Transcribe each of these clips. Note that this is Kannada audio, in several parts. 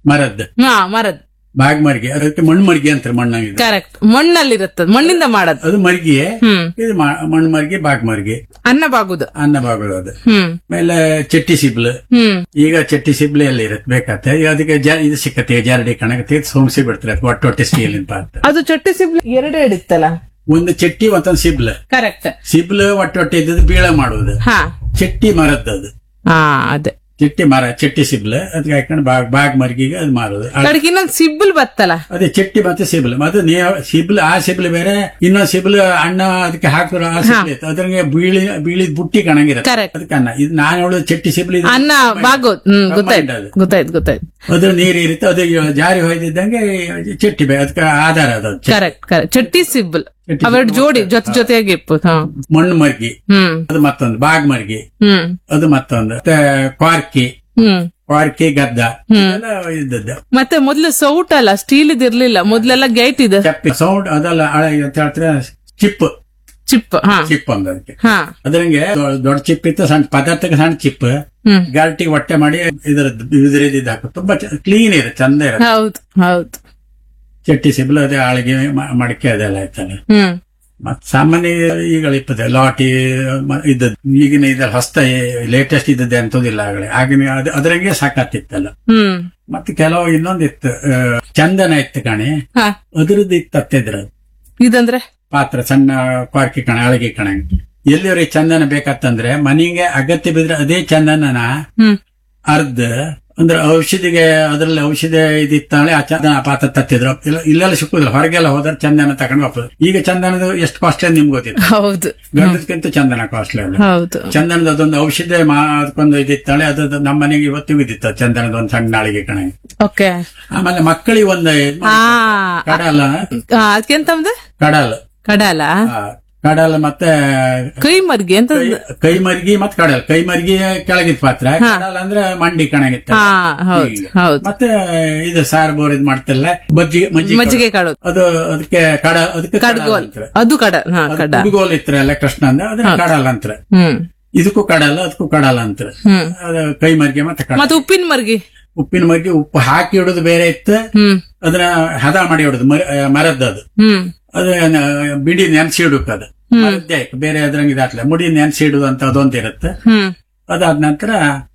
ಮರದ್ದು ಹಾ ಮರದ್ ಬಾಗ್ ಮರ್ಗಿ ಅದಕ್ಕೆ ಮಣ್ಣು ಮರ್ಗಿ ಅಂತಾರೆ ಮಣ್ಣಾಗಿದೆ ಕರೆಕ್ಟ್ ಮಣ್ಣಲ್ಲಿರುತ್ತದ ಮಣ್ಣಿಂದ ಮಾಡದ್ ಅದು ಮರ್ಗಿಯೇ ಹ್ಮ್ ಇದು ಮಾ- ಮಣ್ಣು ಮರ್ಗಿ ಬಾಗ್ ಮರ್ಗಿ ಅನ್ನ ಬಾಗುದು ಅನ್ನ ಬಾಗೋದು ಅದು ಹ್ಮ್ ಆಮೇಲೆ ಚಟ್ಟಿ ಸಿಬ್ಲು ಹ್ಮ್ ಈಗ ಚಟ್ಟಿ ಸಿಬ್ಲು ಎಲ್ಲಿ ಇರುತ್ತೆ ಬೇಕಾಗ್ತದೆ ಈಗ ಅದಕ್ಕೆ ಜ ಇದು ಸಿಕ್ಕತ್ತೆ ಜಾರಡಿ ಕಣಕ್ಕೆ ಸೋಂಸಿ ಬಿಡ್ತಾರೆ ಒಟ್ಟು ಒಟ್ಟೆ ಸ್ಟೀಲಿನ ಪಾತ್ರ ಅದು ಚಟ್ಟಿ ಸಿಬ್ಲಿ ಎರಡೇ ಹಿಡಿತ್ತಲ್ಲ ಒಂದು ಚಟ್ಟಿ ಮತ್ತೊಂದು ಸಿಬ್ಲು ಕರೆಕ್ಟ್ ಸಿಬ್ಲು ಒಟ್ಟು ಒಟ್ಟೆ ಇದ್ದದ್ದು ಬೀಳ ಮಾಡುವುದು ಹಾ ಚಟ್ಟಿ ಮರದ್ದು ಅದು ಹಾ ಅದೇ ಚಟ್ಟಿ ಮರ ಚಟ್ಟಿ ಸಿಬ್ಲು ಅದಕ್ಕೆ ಹಾಕೊಂಡು ಬಾಗ್ ಬಾಗ್ ಮರ್ಗಿಗೆ ಅದು ಮಾರುದು ಆ- ಕಡೆಗೆ ಇನ್ನೊಂದ್ ಸಿಬ್ಬಲ್ ಬತ್ತಲ್ಲ ಅದೇ ಚಟ್ಟಿ ಮತ್ತೆ ಸಿಬ್ಲು ಮತ್ತೆ ನೀವು ಸಿಬ್ಲು ಆ ಸಿಬ್ಲು ಬೇರೆ ಇನ್ನೊಂದು ಸಿಬ್ಲು ಅಣ್ಣ ಅದಕ್ಕೆ ಹಾಕಿರೋ ಆ ಸಿಬ್ಲು ಇತ್ತು ಅದ್ರಂಗೆ ಬೀಳಿ ಬೀಳಿದ ಬುಟ್ಟಿ ಕಣಂಗಿರುತ್ತೆ ಕರೆಕ್ಟ್ ಅದಕ್ಕೆ ಅನ್ನ ಇದು ನಾನು ಹೇಳೋದು ಚಟ್ಟಿ ಸಿಬ್ಲು ಇದು ಅನ್ನ ಬಾಗೋದ್ ಹ್ಮ್ combined ಗೊತ್ತಾಯ್ತು ಅದು. ಗೊತ್ತಾಯ್ತು ಗೊತ್ತಾಯ್ತು ಅದು ನೀರು ಇರುತ್ತೆ ಅದು ಜಾರಿ ಹೊಯ್ದಿದ್ದಂಗೆ ಚಟ್ಟಿ ಬೇ ಅದಕ್ಕೆ ಆಧಾರ ಅದು ಚಟ್ಟಿ. ಕರೆಕ್ಟ್ ಕರೆಕ್ಟ್ ಚಟ್ಟಿ ಸಿಬ್ಬಲ್ ಚಟ್ಟಿ ಅವೆರಡು ಜೋಡಿ ಜೊತೆ ಜೊತೆಯಾಗಿ ಇಪ್ಪು ಹಾ ಮಣ್ಣು ಮರ್ಗಿ ಹ್ಮ್ ಅದು ಮತ್ತೊಂದು ಬಾಗ್ ಮರ್ಗಿ ಹ್ಮ್ ಅದು ಮತ್ತೊಂದು ಮತ್ತೆ ಕ್ವಾರ್ಕಿ ಹ್ಮ್ ಕ್ವಾರ್ಕಿ ಗದ್ದ ಇದೆಲ್ಲ ಇದ್ದದ್ದು ಮತ್ತೆ ಮೊದ್ಲು ಸೌಟ್ ಅಲ್ಲ ಸ್ಟೀಲ್ ಇದಿರ್ಲಿಲ್ಲ ಮೊದ್ಲೆಲ್ಲ ಗೇಟ್ ಇದೆ ಚಪ್ಪಿ ಸೌಂಡ್ ಅದೆಲ್ಲ ಹಳೆ ಅಂತ ಹೇಳ್ತಾರೆ ಚಿಪ್ ಚಿಪ್ ಹಾ ಚಿಪ್ ಅಂದ ಅದಕ್ಕೆ ಹಾ ಅದ್ರಂಗೆ ದೊ- ದೊಡ್ಡ ಚಿಪ್ ಇತ್ತು ಸಣ್ಣ ಪದಾರ್ಥಕ್ಕೆ ಸಣ್ಣ ಚಿಪ್ ಹ್ಮ್ ಗಾಲ್ಟಿಗೆ ಹೊಟ್ಟೆ ಮಾಡಿ ಇದ್ರದ್ದು ಇದ್ರದ್ದು ಹಾಕು ತುಂಬಾ ಕ್ಲೀನ್ ಇರುತ್ತೆ ಚಂದ ಇರುತ್ತೆ ಹೌದು ಹೌದು ಚಟ್ಟಿ ಸಿಬ್ಲು ಅದೇ ಆಳಿಗೆ ಮ- ಮಡಿಕೆ ಅದೆಲ್ಲ ಆಯ್ತಲ್ಲ ಹ್ಮ್ ಮತ್ ಸಾಮಾನ್ಯ ಈಗ ಇಪ್ಪದೆ ಲಾಟಿ ಮ- ಇದ್ದದ್ದು ಈಗಿನ ಇದ್ರಲ್ಲಿ ಹೊಸ್ತ ಲೇಟೆಸ್ಟ್ ಇದ್ದದ್ದೇ ಅಂತದಿಲ್ಲ ಆಗಲೇ ಆಗಿನ ಅದ್- ಅದ್ರಂಗೆ ಸಾಕಾತಿತ್ತಲ್ಲ ಹ್ಮ್ ಮತ್ತೆ ಕೆಲವು ಇನ್ನೊಂದಿತ್ತು ಆ, ಚಂದನ ಇತ್ತು ಕಣೆ ಹಾ ಅದ್ರದ್ದು ಇತ್ತು ಹತ್ತಿದ್ರ ಇದಂದ್ರೆ ಪಾತ್ರ ಸಣ್ಣ ಕ್ವಾರ್ಕಿ ಕಣ ಅಳಗಿ ಕಣ ಎಲ್ಲಿವರೆಗೆ ಚಂದನ ಬೇಕತ್ತಂದ್ರೆ ಮನೆಗೆ ಅಗತ್ಯ ಬಿದ್ರೆ ಅದೇ ಚಂದನನ ಹ್ಮ್ ಅರ್ಧ ಅಂದ್ರೆ ಔಷಧಿಗೆ ಅದ್ರಲ್ಲಿ ಔಷಧಿ ಇದಿತ್ತಾಳೆ ಆ ಚಂದನ ಪಾತ್ರ ತತ್ತಿದ್ರು ಇಲ್ಲ ಇಲ್ಲೆಲ್ಲ ಸಿಕ್ಕುದಿಲ್ಲ ಹೊರಗೆಲ್ಲ ಹೋದ್ರೆ ಚಂದನ ತಗೊಂಡು ವಾಪಸ್ ಈಗ ಚಂದನದ ಎಷ್ಟು ಕಾಸ್ಟ್ಲಿ ಅಂತ ನಿಮ್ಗೆ ಗೊತ್ತಿಲ್ಲ ಹೌದು ಗಂಡದಕ್ಕಿಂತ ಚಂದನ ಕಾಸ್ಟ್ಲಿ ಅಲ್ಲ ಹೌದು ಚಂದನದ ಅದೊಂದು ಔಷಧಿ ಮಾ ಅದಕ್ಕೊಂದು ಇದಿತ್ತಾಳೆ ಅದು ನಮ್ಮ ಮನೆಗೆ ಇವತ್ತಿಗೂ ಇದ್ದಿತ್ತು ಚಂದನದ ಒಂದು ಸಣ್ಣ ನಾಳಿಗೆ ಕಣ ಓಕೆ ಆಮೇಲೆ ಮಕ್ಕಳಿಗೆ ಒಂದು ಇದ್ ಆ ಮಾಡಿ- ಕಡಲ ಅದಕ್ಕೆಂತಂದ್ರೆ ಕಡಲ ಕಡಲ ಆ, ಕಡಲ ಮತ್ತೆ ಕೈ ಮರ್ಗಿ ಅಂತ ಕೈ- ಕೈ ಮರ್ಗಿ ಮತ್ತೆ ಕಡಲ ಕೈ ಮರ್ಗಿ ಕೆಳಗಿದ ಪಾತ್ರ ಕಡಲ ಅಂದ್ರೆ ಮಂಡಿ ಕಣಗಿತ್ತ ಹಾ ಹೌದು ಹೌದು ಮತ್ತೆ ಇದು ಸಾರ್ ಬೋರ್ ಇದ್ ಮಾಡ್ತಿಲ್ಲ ಮಜ್ಜಿಗೆ ಮಜ್ಜಿಗೆ ಮಜ್ಜಿಗೆ ಕಾಳು ಅದು ಅದಕ್ಕೆ ಕಡ ಅದಕ್ಕೆ ಕಡಲ ಕಡ್ಗೋಲ್ ಅಂತಾರೆ. ಅದು ಕಡ ಹಾ ಅದು ಕಡ ಕುಡುಗೋಲ್ ಇತ್ರಲ್ಲ ಕೃಷ್ಣ ಅಂದ್ರೆ ಅದನ್ನ ಕಡಲ ಅಂತಾರೆ ಹ್ಮ್ ಇದಕ್ಕೂ ಕಡಲ ಅದಕ್ಕೂ ಕಡಲ ಅಂತಾರೆ ಹ್ಮ್ ಅದು ಕೈ ಮರ್ಗಿ ಮತ್ತೆ ಕಡಲ ಮತ್ತೆ ಉಪ್ಪಿನ ಮರ್ಗಿ ಉಪ್ಪಿನ ಮರ್ಗಿ ಉಪ್ಪು ಹಾಕಿ ಇಡೋದು ಬೇರೆ ಇತ್ತು ಹ್ಮ್ ಅದನ್ನ ಹದ ಮಾಡಿ ಇಡೋದು ಮರ- ಆ, ಮರದ್ದು ಅದು ಹ್ಮ್ ಅದು ನ- ಬಿಡಿ ನೆನ್ಸಿ ಇಡುಕ್ ಅದು ಮರದ್ದೇ ಆಯ್ತು. ಬೇರೆ ಅದ್ರಂಗೆ ಇದಾತ್ಲೆ ಮುಡಿ ನೆನ್ಸಿ ಇಡುದು ಅಂತ ಅದೊಂದು ಇರುತ್ತೆ ಹ್ಮ್ ಅದಾದ ನಂತರ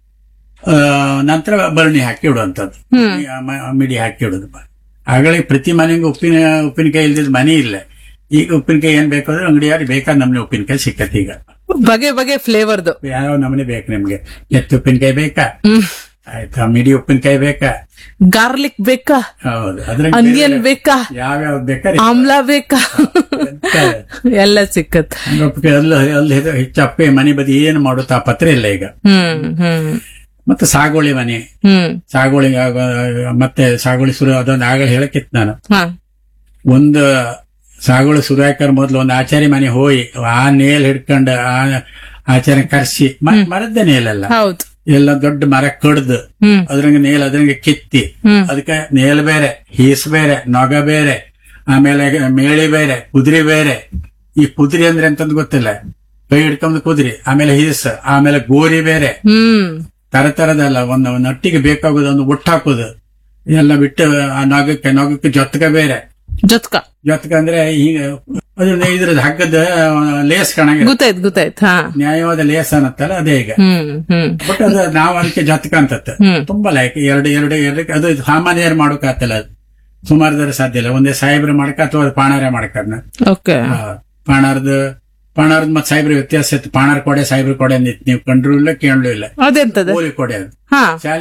ಆ, ನಂತರ ಬರಣಿ ಹಾಕಿ ಇಡುವಂತದ್ದು ಹ್ಮ್ ಈ ಮ- ಮಿಡಿ ಹಾಕಿ ಇಡುದು ಆಗಲೇ ಪ್ರತಿ ಮನೆಗೂ ಉಪ್ಪಿನ ಉಪ್ಪಿನಕಾಯಿ ಇಲ್ದಿದ್ ಮನೆ ಇಲ್ಲ ಈಗ ಉಪ್ಪಿನಕಾಯಿ ಏನ್ ಬೇಕಾದ್ರೆ ಅಂಗಡಿಯಾರು ಬೇಕಾದ ನಮ್ನೆ ಉಪ್ಪಿನಕಾಯಿ ಸಿಕ್ಕತ್ತೆ ಈಗ ಬಗೆ ಬಗೆ ಫ್ಲೇವರ್ದು ಯಾವ ನಮನೆ ಬೇಕು ನಿಮ್ಗೆ ಎತ್ತು ಉಪ್ಪಿನಕಾಯಿ ಬೇಕಾ ಹ್ಮ್ ಆಯ್ತಾ ಮಿಡಿ ಉಪ್ಪಿನಕಾಯಿ ಬೇಕಾ ಗಾರ್ಲಿಕ್ ಬೇಕಾ ಹೌದು ಅದ್ರ ಅನಿಯನ್ ಬೇಕಾ ಯಾವ್ಯಾವ ಬೇಕಾರೆ ಆಮ್ಲ ಬೇಕಾ ಎಲ್ಲ ಸಿಕ್ಕತ್ ಉಪ್ಪಿನಕಾಯಿ ಅಲ್ಲಿ ಅಲ್ಲಿ ಹೆಚ್ಚಪ್ಪೆ ಮನೆ ಬದಿ ಏನು ಮಾಡೋ ತಾಪತ್ರ ಇಲ್ಲ ಈಗ ಹ್ಮ್ ಹ್ಮ್ ಮತ್ತೆ ಸಾಗೋಳಿ ಮನೆ ಹ್ಮ್ ಸಾಗೋಳಿ ಆಗ- ಮತ್ತೆ ಸಾಗೋಳಿ ಶುರು ಅದೊಂದು ಆಗಲೇ ಹೇಳಕ್ಕಿತ್ತು ನಾನು ಹಾ ಒಂದು ಸಾಗೋಳಿ ಶುರು ಹಾಕಾರ ಮೊದ್ಲು ಒಂದು ಆಚಾರ್ಯ ಮನೆ ಹೋಗಿ ಆ ನೇಲ್ ಹಿಡ್ಕೊಂಡು ಆ ಆಚಾರ್ಯ ಕರ್ಸಿ ಮ- ಮರದ್ದೇ ನೇಲಲ್ಲ ಹೌದು ಎಲ್ಲ ದೊಡ್ಡ ಮರ ಕಡ್ದು ಹ್ಮ್ ಅದ್ರಂಗೆ ನೇಲ್ ಅದ್ರಂಗೆ ಕಿತ್ತಿ ಹ್ಮ್ ಅದಕ್ಕೆ ನೇಲ್ ಬೇರೆ ಹೀಸ್ ಬೇರೆ ನೊಗ ಬೇರೆ ಆಮೇಲೆ ಮೇಳಿ ಬೇರೆ ಕುದುರೆ ಬೇರೆ ಈ ಕುದುರೆ ಅಂದ್ರೆ ಅಂತಂದ್ ಗೊತ್ತಿಲ್ಲ ಕೈ ಹಿಡ್ಕೊಂಡು ಕುದುರೆ ಆಮೇಲೆ ಹೀಸ್ ಆಮೇಲೆ ಗೋರಿ ಬೇರೆ ಹ್ಮ್ ತರ ತರದಲ್ಲ ಒಂದು ಒಂದು ಒಟ್ಟಿಗೆ ಬೇಕಾಗೋದು ಒಂದು ಒಟ್ಟು ಹಾಕೋದು ಎಲ್ಲ ಬಿಟ್ಟು ಆ ನೊಗಕ್ಕೆ ನೊಗಕ್ಕೆ ಜೊತ್ಕ ಬೇರೆ ಜೊತ್ಕ ಜೊತ್ಕ ಅಂದ್ರೆ ಈಗ ಅದನ್ನ ಇದ್ರದ್ದು ಹಗ್ಗದ ಲೇಸ್ ಕಾಣಂಗ ಗೊತ್ತಾಯ್ತು ಗೊತ್ತಾಯ್ತು ಹಾ ನ್ಯಾಯವಾದ ಲೇಸ್ ಅನ್ನತ್ತಲ್ಲ ಅದೇ ಈಗ ಹ್ಮ್ ಹ್ಮ್ ಬಟ್ ಅದು ನಾವು ಅದಕ್ಕೆ ಜೊತ್ಕ ಅಂತತ್ತ ಹ್ಮ್ ತುಂಬಾ ಲೈಕ್ ಎರಡು ಎರಡು ಎರಡು ಅದು ಸಾಮಾನ್ಯರು ಮಾಡೋಕಾತಲ್ಲ ಅದು ಸುಮಾರು ದರ ಸಾಧ್ಯ ಇಲ್ಲ ಒಂದೇ ಸಾಹೇಬ್ರು ಮಾಡಕ ಅಥವಾ ಪಾಣಾರ ಮಾಡಕ ಅದನ್ನ ಓಕೆ ಪಾಣಾರ್ದು ಪಾಣಾರ್ದು ಮತ್ತೆ ಸಾಹೇಬ್ರ ವ್ಯತ್ಯಾಸ ಇತ್ತು ಪಾಣಾರ್ ಕೊಡೆ ಸಾಹೇಬ್ರ ಕೊಡೆ ಅಂದಿತ್ತು ನೀವು ಕಂಡ್ರು ಇಲ್ಲ ಕೇಳಲು ಇಲ್ಲ ಅದೆಂತದ ಗೋಲಿ ಕೊಡೆ ಅದು ಹಾ ಶಾಲೆ